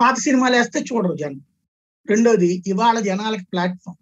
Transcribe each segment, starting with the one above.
పాత సినిమాలు వేస్తే చూడరు జనం రెండోది ఇవాళ జనాలకి ప్లాట్ఫామ్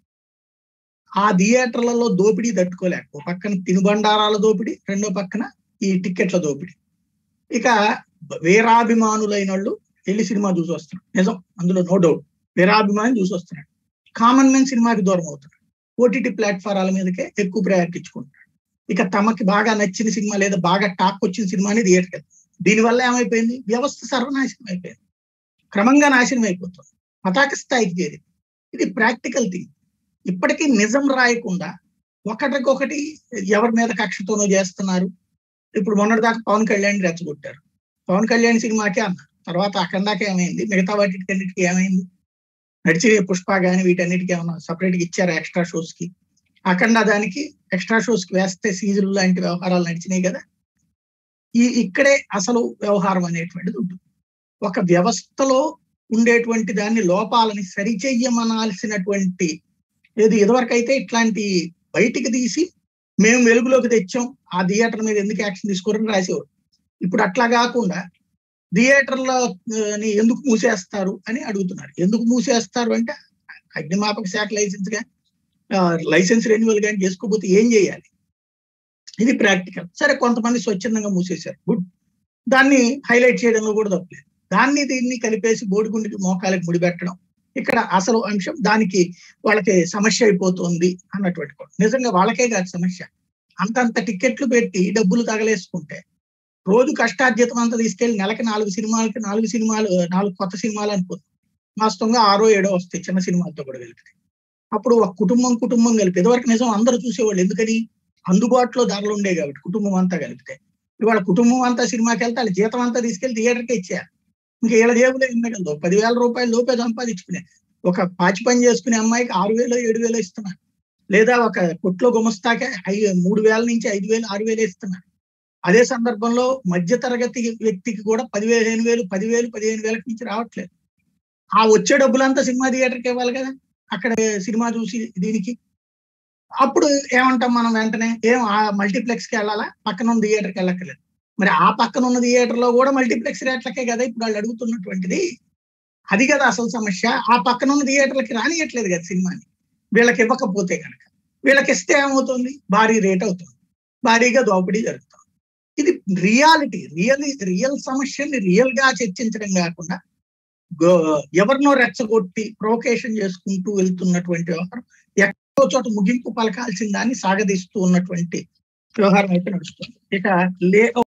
ఆ థియేటర్లలో దోపిడీ తట్టుకోలేక ఒక పక్కన తినుబండారాల దోపిడీ రెండో పక్కన ఈ టిక్కెట్ల దోపిడీ ఇక వీరాభిమానులైన వాళ్ళు వెళ్ళి సినిమా చూసి వస్తున్నాడు నిజం అందులో నో డౌట్ వీరాభిమాని చూసి వస్తున్నాడు కామన్ మ్యాన్ సినిమాకి దూరం అవుతున్నాడు ఓటీటీ ప్లాట్ఫారాల మీదకే ఎక్కువ ప్రయారిటీ ఇచ్చుకుంటున్నాడు ఇక తమకి బాగా నచ్చిన సినిమా లేదా బాగా టాక్ వచ్చిన సినిమాని థియేటర్కి వెళ్తారు దీనివల్ల ఏమైపోయింది వ్యవస్థ సర్వనాశనం అయిపోయింది క్రమంగా నాశనం అయిపోతుంది పతాక స్థాయికి చేరింది ఇది ప్రాక్టికల్ థింగ్ ఇప్పటికీ నిజం రాయకుండా ఒకటికొకటి ఎవరి మీద కక్షతోనో చేస్తున్నారు ఇప్పుడు మొన్నటిదాకా పవన్ కళ్యాణ్ రెచ్చగొట్టారు పవన్ కళ్యాణ్ సినిమాకే అన్నారు తర్వాత అఖండాకే ఏమైంది మిగతా వాటికన్నిటికీ ఏమైంది నడిచి పుష్ప కానీ వీటన్నిటికీ ఏమన్నా సపరేట్ గా ఇచ్చారు ఎక్స్ట్రా షోస్ కి అఖండ దానికి ఎక్స్ట్రా షోస్ కి వేస్తే సీజన్ లాంటి వ్యవహారాలు నడిచినాయి కదా ఈ ఇక్కడే అసలు వ్యవహారం అనేటువంటిది ఉంటుంది ఒక వ్యవస్థలో ఉండేటువంటి దాన్ని లోపాలని సరిచెయ్యమనాల్సినటువంటి ఏది ఇదివరకైతే ఇట్లాంటి బయటికి తీసి మేము వెలుగులోకి తెచ్చాం ఆ థియేటర్ మీద ఎందుకు యాక్షన్ తీసుకోరని రాసేవారు ఇప్పుడు అట్లా కాకుండా థియేటర్లో ఎందుకు మూసేస్తారు అని అడుగుతున్నారు ఎందుకు మూసేస్తారు అంటే అగ్నిమాపక శాఖ లైసెన్స్ గా లైసెన్స్ రెన్యువల్ కానీ చేసుకోకపోతే ఏం చేయాలి ఇది ప్రాక్టికల్ సరే కొంతమంది స్వచ్ఛందంగా మూసేశారు గుడ్ దాన్ని హైలైట్ చేయడంలో కూడా తప్పలేదు దాన్ని దీన్ని కలిపేసి బోడిగుండికి మోకాలకు ముడిపెట్టడం ఇక్కడ అసలు అంశం దానికి వాళ్ళకి సమస్య అయిపోతుంది అన్నటువంటి కూడా నిజంగా వాళ్ళకే కాదు సమస్య అంతంత టికెట్లు పెట్టి డబ్బులు తగలేసుకుంటే రోజు కష్టార్జితం అంతా తీసుకెళ్లి నెలకి నాలుగు సినిమాలకి నాలుగు సినిమాలు నాలుగు కొత్త సినిమాలు అనుకుంది వాస్తవంగా ఆరో ఏడో వస్తాయి చిన్న సినిమాలతో కూడా కలిపి అప్పుడు ఒక కుటుంబం కుటుంబం కలిపి ఇదివరకు నిజం అందరూ చూసేవాళ్ళు ఎందుకని అందుబాటులో ధరలు ఉండే కాబట్టి కుటుంబం అంతా కలిపితే ఇవాళ కుటుంబం అంతా సినిమాకి వెళ్తే వాళ్ళ జీతం అంతా తీసుకెళ్లి థియేటర్కి ఇచ్చేయాలి ఇంకా ఏళ్ళ జేబులో ఎన్నగలదు పదివేల రూపాయలు లోపే సంపాదించుకునే ఒక పాచి పని చేసుకునే అమ్మాయికి ఆరు వేలు ఏడు వేలు ఇస్తున్నారు లేదా ఒక కొట్లో గుమస్తాకే ఐదు మూడు వేల నుంచి ఐదు వేలు ఆరు వేలు ఇస్తున్నారు అదే సందర్భంలో మధ్య తరగతి వ్యక్తికి కూడా పదివేలు వేలు పదివేలు పదిహేను వేలకు మించి రావట్లేదు ఆ వచ్చే డబ్బులంతా సినిమా థియేటర్కి ఇవ్వాలి కదా అక్కడ సినిమా చూసి దీనికి అప్పుడు ఏమంటాం మనం వెంటనే ఏం ఆ మల్టీప్లెక్స్ కి వెళ్ళాలా పక్కన ఉన్న థియేటర్కి వెళ్ళక్కర్లేదు మరి ఆ పక్కన ఉన్న థియేటర్ లో కూడా మల్టీప్లెక్స్ రేట్లకే కదా ఇప్పుడు వాళ్ళు అడుగుతున్నటువంటిది అది కదా అసలు సమస్య ఆ పక్కన ఉన్న థియేటర్లకి రానియట్లేదు కదా సినిమాని వీళ్ళకి ఇవ్వకపోతే కనుక వీళ్ళకి ఇస్తే ఏమవుతుంది భారీ రేట్ అవుతుంది భారీగా దోపిడీ జరుగుతుంది ఇది రియాలిటీ రియల్ రియల్ సమస్యని రియల్ గా చర్చించడం కాకుండా ఎవరినో రెచ్చగొట్టి ప్రొవకేషన్ చేసుకుంటూ వెళ్తున్నటువంటి వ్యవహారం ఎక్కడో చోట ముగింపు పలకాల్సిన దాన్ని సాగదీస్తూ ఉన్నటువంటి వ్యవహారం అయితే నడుస్తుంది ఇక లే